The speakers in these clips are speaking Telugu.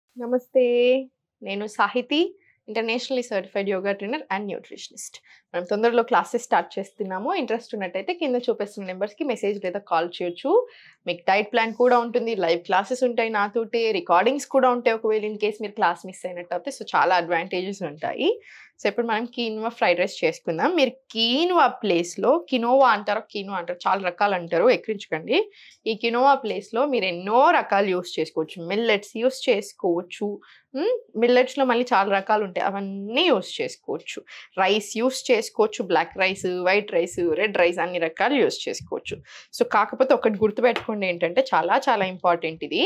నమస్తే నేను Sahithi internationally certified yoga trainer and nutritionist మనం తొందరలో క్లాసెస్ స్టార్ట్ చేస్తున్నాము ఇంట్రెస్ట్ ఉన్నట్టయితే కింద చూపిస్తున్న నెంబర్స్కి మెసేజ్ లేదా కాల్ చేయొచ్చు మీకు డైట్ ప్లాన్ కూడా ఉంటుంది లైవ్ క్లాసెస్ ఉంటాయి నాతోటి రికార్డింగ్స్ కూడా ఉంటాయి ఒకవేళ ఇన్ కేస్ మీరు క్లాస్ మిస్ అయినట్టు అయితే సో చాలా అడ్వాంటేజెస్ ఉంటాయి సో ఇప్పుడు మనం కీన్వా ఫ్రైడ్ రైస్ చేసుకుందాం మీరు కీన్వా ప్లేస్లో కినోవా అంటారు కీనో అంటారు చాలా రకాలు అంటారు ఎక్కించకండి ఈ కినోవా ప్లేస్లో మీరు ఎన్నో రకాలు యూస్ చేసుకోవచ్చు మిల్లెట్స్ యూస్ చేసుకోవచ్చు మిల్లెట్స్లో మళ్ళీ చాలా రకాలు ఉంటాయి అవన్నీ యూస్ చేసుకోవచ్చు రైస్ యూస్ చేసుకోవచ్చు black rice white rice red rice అన్ని రకాలు యూస్ చేసుకోవచ్చు సో కాకపోతే ఒకటి గుర్తుపెట్టుకోండి ఏంటంటే చాలా చాలా ఇంపార్టెంట్ ఇది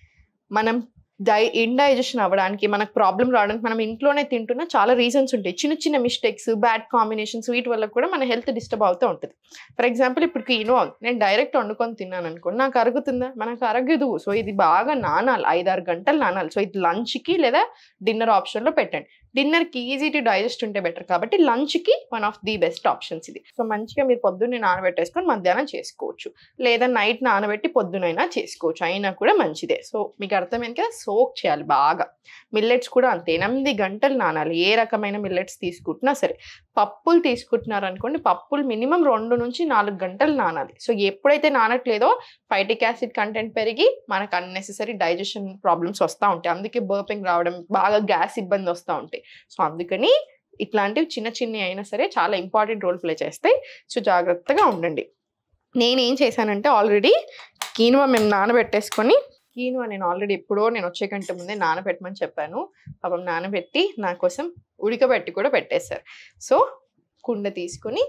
మనం డై ఇండైజెషన్ అవ్వడానికి మనకు ప్రాబ్లం రావడానికి మనం ఇంట్లోనే తింటున్న చాలా రీజన్స్ ఉంటాయి చిన్న చిన్న మిస్టేక్స్ బ్యాడ్ కాంబినేషన్స్ వీటి వల్ల కూడా మన హెల్త్ డిస్టర్బ్ అవుతూ ఉంటుంది ఫర్ ఎగ్జాంపుల్ ఇప్పుడు కీనో నేను డైరెక్ట్ వండుకొని తిన్నాను అనుకోండి నాకు అరుగుతుందా మనకు అరగదు సో ఇది బాగా నానాలి ఐదారు గంటలు నానాలి సో ఇది లంచ్కి లేదా డిన్నర్ ఆప్షన్లో పెట్టండి డిన్నర్కి ఈజీ టు డైజెస్ట్ ఉంటే బెటర్ కాబట్టి లంచ్కి one of the best options ఇది సో మంచిగా మీరు పొద్దున్నే నానబెట్టేసుకొని మధ్యాహ్నం చేసుకోవచ్చు లేదా నైట్ నానబెట్టి పొద్దునైనా చేసుకోవచ్చు అయినా కూడా మంచిదే సో మీకు అర్థమైంది కదా సోక్ చేయాలి బాగా మిల్లెట్స్ కూడా అంతే ఎనిమిది గంటలు నానాలి ఏ రకమైన మిల్లెట్స్ తీసుకుంటున్నా సరే పప్పులు తీసుకుంటున్నారు అనుకోండి పప్పులు మినిమం రెండు నుంచి నాలుగు గంటలు నానాలి సో ఎప్పుడైతే నానట్లేదో ఫైటిక్ యాసిడ్ కంటెంట్ పెరిగి మనకు అన్నెసెసరీ డైజెషన్ ప్రాబ్లమ్స్ వస్తూ ఉంటాయి అందుకే బర్పింగ్ రావడం బాగా గ్యాస్ ఇబ్బంది వస్తూ ఉంటాయి సో అందుకని ఇట్లాంటివి చిన్న చిన్నవి అయినా సరే చాలా ఇంపార్టెంట్ రోల్ ప్లే చేస్తాయి సో జాగ్రత్తగా ఉండండి నేనేం చేశానంటే ఆల్రెడీ కీనువా మేము నానబెట్టేసుకొని కీనువా నేను ఆల్రెడీ ఎప్పుడో నేను వచ్చే కంటే ముందే నానబెట్టమని చెప్పాను పాపం నానబెట్టి నా కోసం ఉడకబెట్టి కూడా పెట్టేశారు సో కుండ తీసుకొని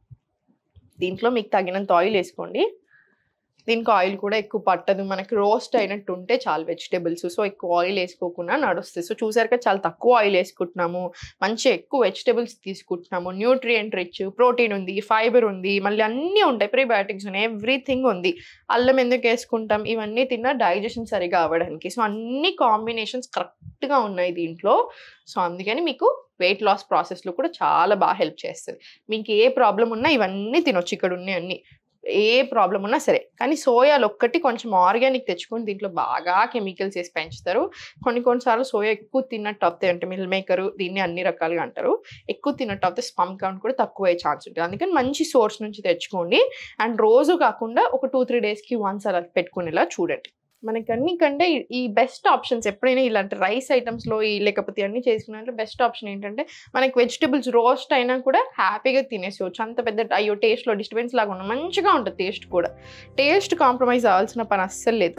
దీంట్లో మీకు తగినంత ఆయిల్ వేసుకోండి దీనికి ఆయిల్ కూడా ఎక్కువ పట్టదు మనకి రోస్ట్ అయినట్టు ఉంటే చాలు వెజిటేబుల్స్ సో ఎక్కువ ఆయిల్ వేసుకోకుండా నడుస్తుంది సో చూసారు కదా చాలా తక్కువ ఆయిల్ వేసుకుంటున్నాము మంచి ఎక్కువ వెజిటేబుల్స్ తీసుకుంటున్నాము న్యూట్రియంట్ రిచ్ ప్రోటీన్ ఉంది ఫైబర్ ఉంది మళ్ళీ అన్నీ ఉంటాయి ప్రీబయోటిక్స్ ఉన్నాయి ఎవ్రీథింగ్ ఉంది అల్లం ఎందుకు వేసుకుంటాం ఇవన్నీ తిన్నా డైజెషన్ సరిగా అవ్వడానికి సో అన్ని కాంబినేషన్స్ కరెక్ట్గా ఉన్నాయి దీంట్లో సో అందుకని మీకు వెయిట్ లాస్ ప్రాసెస్లో కూడా చాలా బాగా హెల్ప్ చేస్తుంది మీకు ఏ ప్రాబ్లం ఉన్నా ఇవన్నీ తినొచ్చు ఇక్కడ ఉన్నాయి అన్ని ఏ ప్రాబ్లం ఉన్నా సరే కానీ సోయాలు ఒక్కటి కొంచెం ఆర్గానిక్ తెచ్చుకొని దీంట్లో బాగా కెమికల్స్ వేసి పెంచుతారు కొన్ని కొన్నిసార్లు సోయా ఎక్కువ తిన్నట్టు అవుతాయి అంటే మిల్ మేకర్ దీన్ని అన్ని రకాలుగా అంటారు ఎక్కువ తిన్నట్టు అవుతే స్పమ్ కౌంట్ కూడా తక్కువ అయ్యే ఛాన్స్ ఉంటుంది అందుకని మంచి సోర్స్ నుంచి తెచ్చుకోండి అండ్ రోజు కాకుండా ఒక టూ త్రీ డేస్కి వన్స్ అలా పెట్టుకునేలా చూడండి మనకి అన్ని కంటే ఈ బెస్ట్ ఆప్షన్స్ ఎప్పుడైనా ఇలాంటి రైస్ ఐటమ్స్లో ఈ లేకపోతే అన్ని చేసుకున్నట్లు బెస్ట్ ఆప్షన్ ఏంటంటే మనకి వెజిటబుల్స్ రోస్ట్ అయినా కూడా హ్యాపీగా తినేసేవచ్చు అంత పెద్ద అయ్యో టేస్ట్లో డిస్టర్బెన్స్ లాగా ఉన్న మంచిగా ఉంటుంది టేస్ట్ కూడా టేస్ట్ కాంప్రమైజ్ అవ్వాల్సిన పని అస్సలు లేదు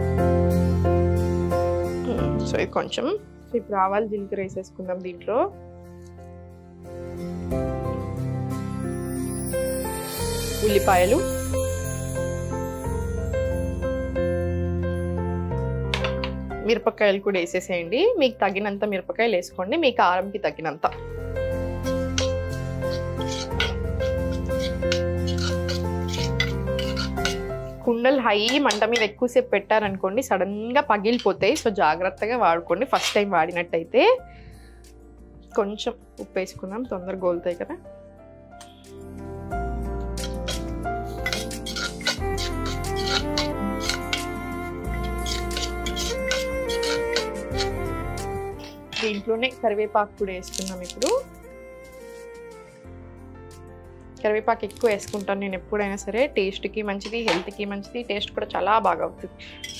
సో ఇది కొంచెం సో ఇప్పుడు ఆవాలు జీలకర్ర వేసేసుకుందాం దీంట్లో ఉల్లిపాయలు మిరపకాయలు కూడా వేసేసేయండి మీకు తగినంత మిరపకాయలు వేసుకోండి మీ కారంకి తగినంత కుండలు హై మంట మీద ఎక్కువసేపు పెట్టారనుకోండి సడన్గా పగిలిపోతాయి సో జాగ్రత్తగా వాడుకోండి ఫస్ట్ టైం వాడినట్టయితే కొంచెం ఉప్పు వేసుకుందాం తొందరగా గోలుతాయి కదా దీంట్లోనే కరివేపాకు కూడా వేసుకున్నాం ఇప్పుడు కరివేపాకు ఎక్కువ వేసుకుంటాను నేను ఎప్పుడైనా సరే టేస్ట్కి మంచిది హెల్త్కి మంచిది టేస్ట్ కూడా చాలా బాగా అవుతుంది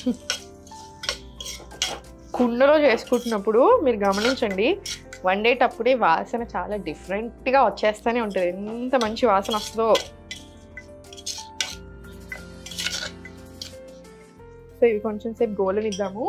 కుండలో చేసుకుంటున్నప్పుడు మీరు గమనించండి వండేటప్పుడే వాసన చాలా డిఫరెంట్గా వచ్చేస్తూనే ఉంటుంది ఎంత మంచి వాసన వస్తుందో సో ఇవి కొంచెం సేపు గోలనిద్దాము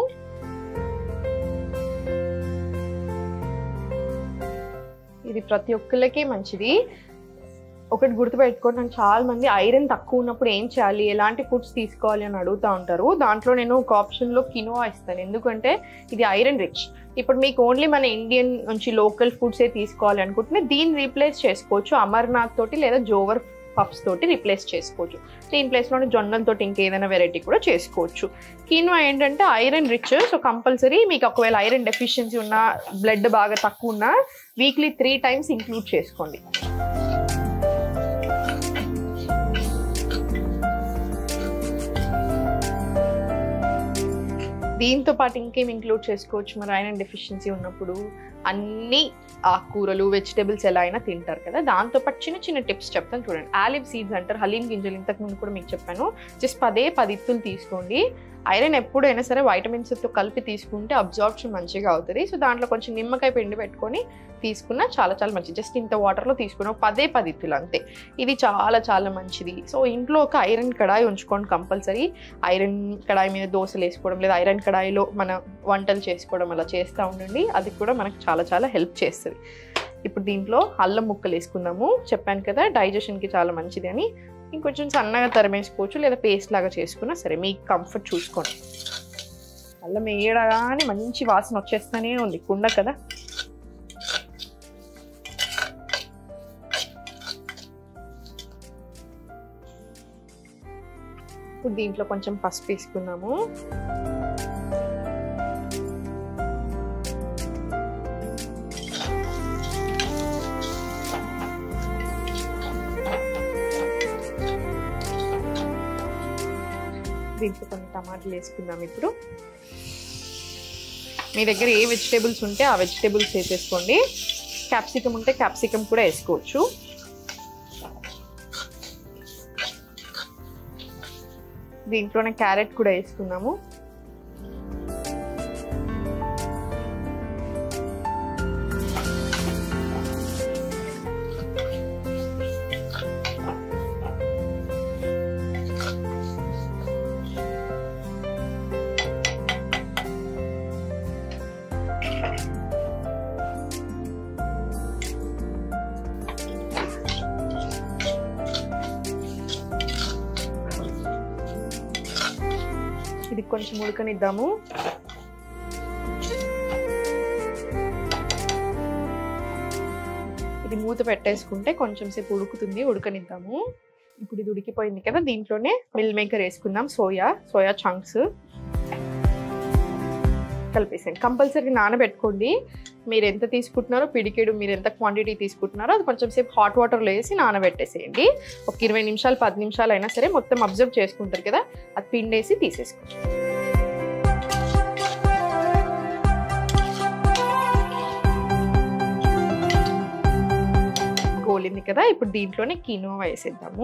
ఇది ప్రతి ఒక్కళ్ళకి మంచిది ఒకటి గుర్తుపెట్టుకోండి నాకు చాలా మంది ఐరన్ తక్కువ ఉన్నప్పుడు ఏం చేయాలి ఎలాంటి ఫుడ్స్ తీసుకోవాలి అని అడుగుతూ ఉంటారు దాంట్లో నేను ఒక ఆప్షన్లో కినోవా ఇస్తాను ఎందుకంటే ఇది ఐరన్ రిచ్ ఇప్పుడు మీకు ఓన్లీ మన ఇండియన్ నుంచి లోకల్ ఫుడ్సే తీసుకోవాలి అనుకుంటే దీన్ని రీప్లేస్ చేసుకోవచ్చు అమర్నాథ్ తోటి లేదా జోవర్ పఫ్స్ తోటి రిప్లేస్ చేసుకోవచ్చు దీని ప్లేస్లో జొన్నలతో ఇంకేదైనా వెరైటీ కూడా చేసుకోవచ్చు కీన్వా ఏంటంటే ఐరన్ రిచ్ సో కంపల్సరీ మీకు ఒకవేళ ఐరన్ డెఫిషియన్సీ ఉన్నా బ్లడ్ బాగా తక్కువ ఉన్నా వీక్లీ త్రీ టైమ్స్ ఇంక్లూడ్ చేసుకోండి దీంతో పాటు ఇంకేం ఇంక్లూడ్ చేసుకోవచ్చు మరి ఐరన్ డెఫిషియన్సీ ఉన్నప్పుడు అన్ని ఆకుకూరలు వెజిటేబుల్స్ ఎలా అయినా తింటారు కదా దాంతో పాటు చిన్న చిన్న టిప్స్ చెప్తాను చూడండి ఆలివ్ సీడ్స్ అంటారు హలీం గింజలు ఇంతకు ముందు కూడా మీకు చెప్పాను జస్ట్ పదే పది ఇత్తులు తీసుకోండి ఐరన్ ఎప్పుడైనా సరే వైటమిన్స్తో కలిపి తీసుకుంటే అబ్జార్ప్షన్ మంచిగా అవుతుంది సో దాంట్లో కొంచెం నిమ్మకాయ పిండి పెట్టుకొని తీసుకున్నా చాలా చాలా మంచిది జస్ట్ ఇంత వాటర్లో తీసుకున్న పదే పది ఇత్తులు అంతే ఇది చాలా చాలా మంచిది సో ఇంట్లో ఒక ఐరన్ కడాయి ఉంచుకోండి కంపల్సరీ ఐరన్ కడాయి మీద దోశలు వేసుకోవడం లేదా ఐరన్ కడాయిలో మన వంటలు చేసుకోవడం అలా చేస్తూ ఉండండి అది కూడా మనకు చాలా చాలా హెల్ప్ చేస్తుంది ఇప్పుడు దీంట్లో అల్లం ముక్కలు వేసుకుందాము చెప్పాను కదా డైజెషన్కి చాలా మంచిది అని ఇంకొంచెం సన్నగా తరిమేసుకోవచ్చు లేదా పేస్ట్ లాగా చేసుకున్నా సరే మీకు కంఫర్ట్ చూసుకోండి అల్లం వేయడగానే మంచి వాసన వచ్చేస్తూనే ఉంది కుండ కదా ఇప్పుడు దీంట్లో కొంచెం పసుపు వేసుకున్నాము దీంట్లో కొన్ని టమాటాలు వేసుకుందాం ఇప్పుడు మీ దగ్గర ఏ వెజిటేబుల్స్ ఉంటే ఆ వెజిటేబుల్స్ వేసేసుకోండి క్యాప్సికమ్ ఉంటే క్యాప్సికమ్ కూడా వేసుకోవచ్చు దీంట్లోనే క్యారెట్ కూడా వేసుకున్నాము ఇది కొంచెం ఉడకనిద్దాము ఇది మూత పెట్టేసుకుంటే కొంచెం సేపు ఉడుకుతుంది ఉడకనిద్దాము ఇప్పుడు ఇది ఉడికిపోయింది కదా దీంట్లోనే మిల్ మేకర్ వేసుకుందాం సోయా సోయా చంక్స్ కలిపేసాను కంపల్సరీ నానబెట్టుకోండి మీరు ఎంత తీసుకుంటున్నారో పిడికేడు మీరు ఎంత క్వాంటిటీ తీసుకుంటున్నారో అది కొంచెం సేపు హాట్ వాటర్లో వేసి నానబెట్టేసేయండి ఒక ఇరవై నిమిషాలు పది నిమిషాలు అయినా సరే మొత్తం అబ్జర్వ్ చేసుకుంటారు కదా అది పిండేసి తీసేసుకోండి గోలింది కదా ఇప్పుడు దీంట్లోనే కినోవా వేసేద్దాము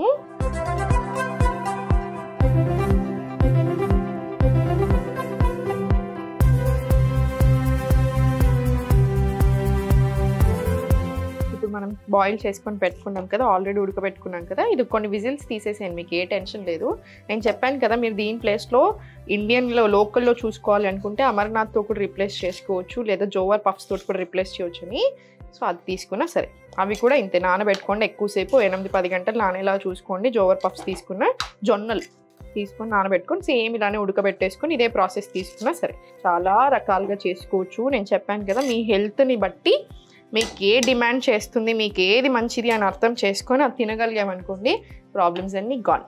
ఇప్పుడు మనం బాయిల్ చేసుకొని పెట్టుకున్నాం కదా ఆల్రెడీ ఉడకబెట్టుకున్నాం కదా ఇది కొన్ని విజిల్స్ తీసేసేయండి మీకు ఏ టెన్షన్ లేదు నేను చెప్పాను కదా మీరు దీని ప్లేస్లో ఇండియన్లో లోకల్లో చూసుకోవాలి అనుకుంటే అమర్నాథ్తో కూడా రిప్లేస్ చేసుకోవచ్చు లేదా జోవర్ పఫ్స్ తోటి కూడా రిప్లేస్ చేయొచ్చు అని సో అది తీసుకున్నా సరే అవి కూడా ఇంతే నానబెట్టుకోండి ఎక్కువసేపు ఎనిమిది పది గంటలు నానేలా చూసుకోండి జోవర్ పఫ్స్ తీసుకున్న జొన్నలు తీసుకొని నానబెట్టుకొని సేమ్ ఇలానే ఉడకబెట్టేసుకొని ఇదే ప్రాసెస్ తీసుకున్నా సరే చాలా రకాలుగా చేసుకోవచ్చు నేను చెప్పాను కదా మీ హెల్త్ని బట్టి మీకు ఏ డిమాండ్ చేస్తుంది మీకు ఏది మంచిది అని అర్థం చేసుకొని అది తినగలిగామనుకోండి ప్రాబ్లమ్స్ అన్నీ గాన్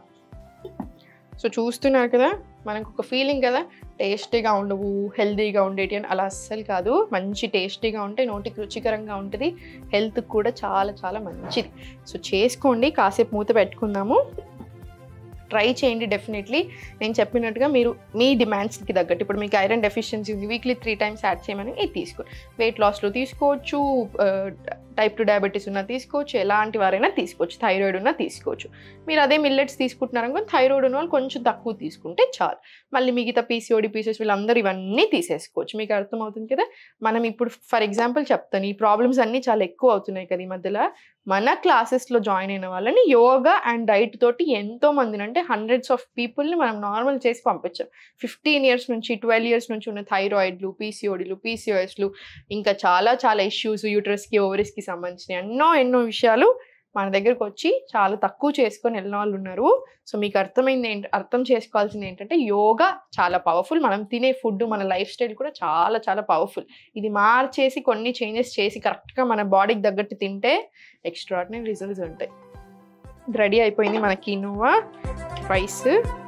సో చూస్తున్నారు కదా మనకు ఒక ఫీలింగ్ కదా టేస్టీగా ఉండవు హెల్తీగా ఉండేటి అని అలా అస్సలు కాదు మంచి టేస్టీగా ఉంటే నోటికి రుచికరంగా ఉంటుంది హెల్త్కి కూడా చాలా చాలా మంచిది సో చేసుకోండి కాసేపు మూత పెట్టుకుందాము ట్రై చేయండి డెఫినెట్లీ నేను చెప్పినట్టుగా మీరు మీ డిమాండ్స్కి తగ్గట్టు ఇప్పుడు మీకు ఐరన్ డెఫిషియన్సీ ఉంది వీక్లీ త్రీ టైమ్స్ యాడ్ చేయమని ఇది తీసుకో వెయిట్ లాస్లో తీసుకోవచ్చు టైప్ టు డయాబెటీస్ ఉన్నా తీసుకోవచ్చు ఎలాంటి వారైనా తీసుకోవచ్చు థైరాయిడ్ ఉన్నా తీసుకోవచ్చు మీరు అదే మిల్లెట్స్ తీసుకుంటున్నారనుకో థైరాయిడ్ ఉన్న వాళ్ళు కొంచెం తక్కువ తీసుకుంటే చాలు మళ్ళీ మిగతా పీసీఓడి పీసెస్ వీళ్ళందరూ ఇవన్నీ తీసేసుకోవచ్చు మీకు అర్థమవుతుంది కదా మనం ఇప్పుడు ఫర్ ఎగ్జాంపుల్ చెప్తాను ఈ ప్రాబ్లమ్స్ అన్నీ చాలా ఎక్కువ అవుతున్నాయి కదా ఈ మధ్యలో మన క్లాసెస్లో జాయిన్ అయిన వాళ్ళని యోగా అండ్ డైట్ తోటి ఎంతో మందిని అంటే హండ్రెడ్స్ ఆఫ్ పీపుల్ని మనం నార్మల్ చేసి పంపించాం ఫిఫ్టీన్ ఇయర్స్ నుంచి ట్వెల్వ్ ఇయర్స్ నుంచి ఉన్న థైరాయిడ్లు పీసీఓడిలు పీసీఓఎస్లు ఇంకా చాలా చాలా ఇష్యూస్ యూట్రస్కి ఓవరీస్కి సంబంధించిన ఎన్నో ఎన్నో విషయాలు మన దగ్గరకు వచ్చి చాలా తక్కువ చేసుకొని వెళ్ళిన వాళ్ళు ఉన్నారు సో మీకు అర్థమైంది ఏంటి అర్థం చేసుకోవాల్సింది ఏంటంటే యోగా చాలా పవర్ఫుల్ మనం తినే ఫుడ్ మన లైఫ్ స్టైల్ కూడా చాలా చాలా పవర్ఫుల్ ఇది మార్చేసి కొన్ని చేంజెస్ చేసి కరెక్ట్గా మన బాడీకి తగ్గట్టు తింటే ఎక్స్ట్రాడినరీ రిజల్ట్స్ ఉంటాయి రెడీ అయిపోయింది మన quinoa rice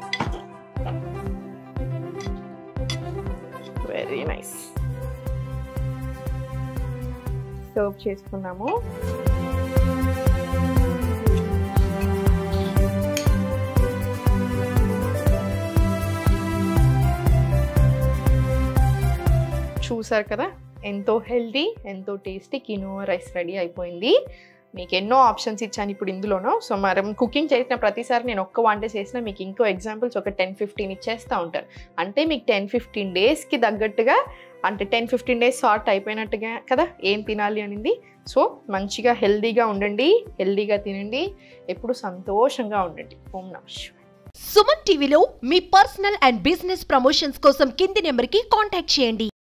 very nice serve చేసుకున్నాము చూసారు కదా ఎంతో హెల్దీ ఎంతో టేస్టీ కినోవా రైస్ రెడీ అయిపోయింది మీకు ఎన్నో ఆప్షన్స్ ఇచ్చాను ఇప్పుడు ఇందులోనూ సో మనం కుకింగ్ చేసిన ప్రతిసారి నేను ఒక్క వంట చేసినా మీకు ఇంకో ఎగ్జాంపుల్స్ ఒక టెన్ ఫిఫ్టీన్ ఇచ్చేస్తూ ఉంటాను అంటే మీకు టెన్ ఫిఫ్టీన్ డేస్కి తగ్గట్టుగా అంటే టెన్ ఫిఫ్టీన్ డేస్ సార్ట్ అయిపోయినట్టుగా కదా ఏం తినాలి అనింది సో మంచిగా హెల్దీగా ఉండండి హెల్దీగా తినండి ఎప్పుడు సంతోషంగా ఉండండి ఓం నమః శివాయ. సుమన్ టీవీలో మీ పర్సనల్ అండ్ బిజినెస్ ప్రమోషన్స్ కోసం కింది నెంబర్కి కాంటాక్ట్ చేయండి